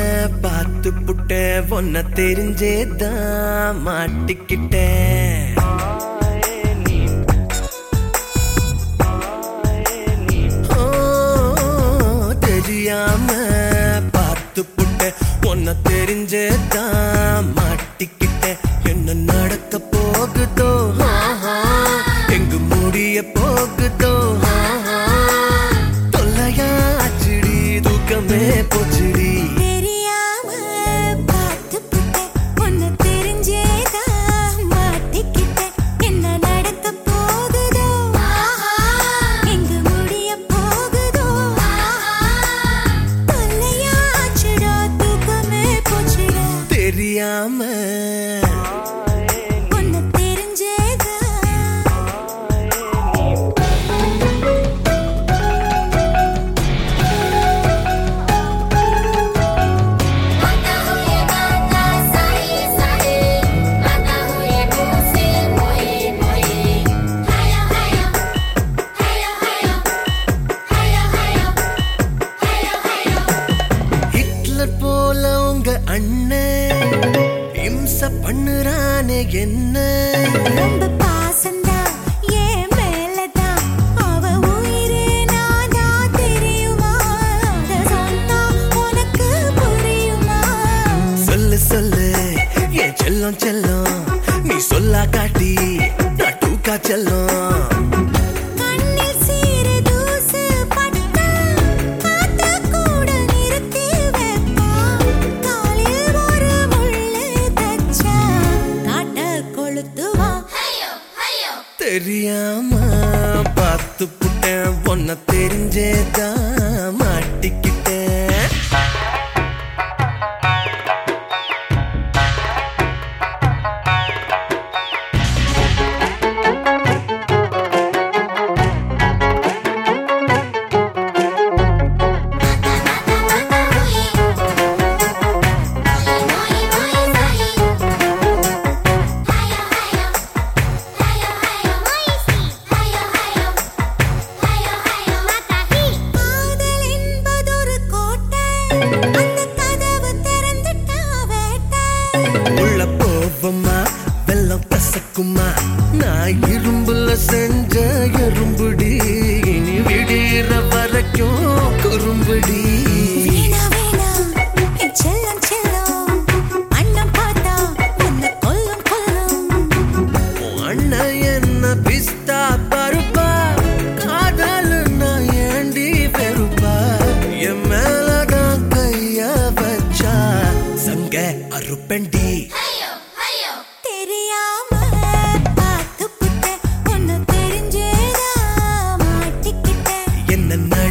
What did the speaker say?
பார்த்து புட்ட ஒன்ன தெரிஞ்சேதான் மாட்டிக்கிட்டேன் ஓ, தெரியாம பார்த்து புட்ட ஒன்ன தெரிஞ்சேதான் மாட்டிக்கிட்டேன் என்ன நடக்க போகுதோ ஆஹா, எங்கு முடிய போகுதோ ஆஹா, தொல்லையாச்சுடி தூக்கமே போச்சுடி தெரியாம பார்த்து புட்டேன் உன்னை தெரிஞ்சேதா மாட்டிக்கிட்டேன் என்ன நடக்க போகுதோ எங்க முடிய போகுதோ தொல்லையாச்சுடா தூக்கமே போச்சுடா தெரியாம உன்னை தெரிஞ்சேதா आता हुए गाता साही साही आता हुए मुझसे मोई मोई हाया हाया हाया हाया हाया हाया हाया हाया ஹிட்லர் போல உங்க அண்ணன் இம்ச பண்ணுறானே என்ன ரொம்ப பாசந்தா என் மேலதான் அவ உயிரே நானா தெரியுமா அத சொன்னா உனக்கு புரியுமா சொல்லு சொல்லு என் செல்லம் செல்லம் நீ சொல்லா காட்டி நான் டூக்கா செல்லம் கண்ணில் சீறு தூசு பட்டா காத்த கூட நிறுத்தி வைப்பா காலில் ஒரு முள்ளு தச்சா காட்ட கொளுத்துவா हायो हायो தெரியாம பார்த்து புட்டேன் ஒன்ன தெரிஞ்சேதான் மாட்டிக்கிட்டேன் मोई मोई साही हाया हाया हाया हाया मोई सी हाया हाया हाया हाया माता ही காதல் என்பதொரு கோட்டை அந்த கதவு திறந்துட்டா வேட்டை உள்ள போவமா வெள்ளம் கசக்குமா நான் இரும்புல செஞ்ச எறும்புடி இனி விடிற வரைக்கும் குறும்புடி வீணா வீணா என் செல்லம் செல்லம் அண்ணன் பார்த்தா உன்னை கொல்லும் கொல்லும் உன் அண்ணன் என்ன பிஸ்தா பருப்பா காதல் நான் ஏண்டி பெருப்பா என் மேலதான் கைய வச்சா சங்க அறுப்பண்டி हायो हायो தெரியாம பார்த்து புட்டேன் உன்னை தெரிஞ்சேதா மாட்டிக்கிட்டேன் என்ன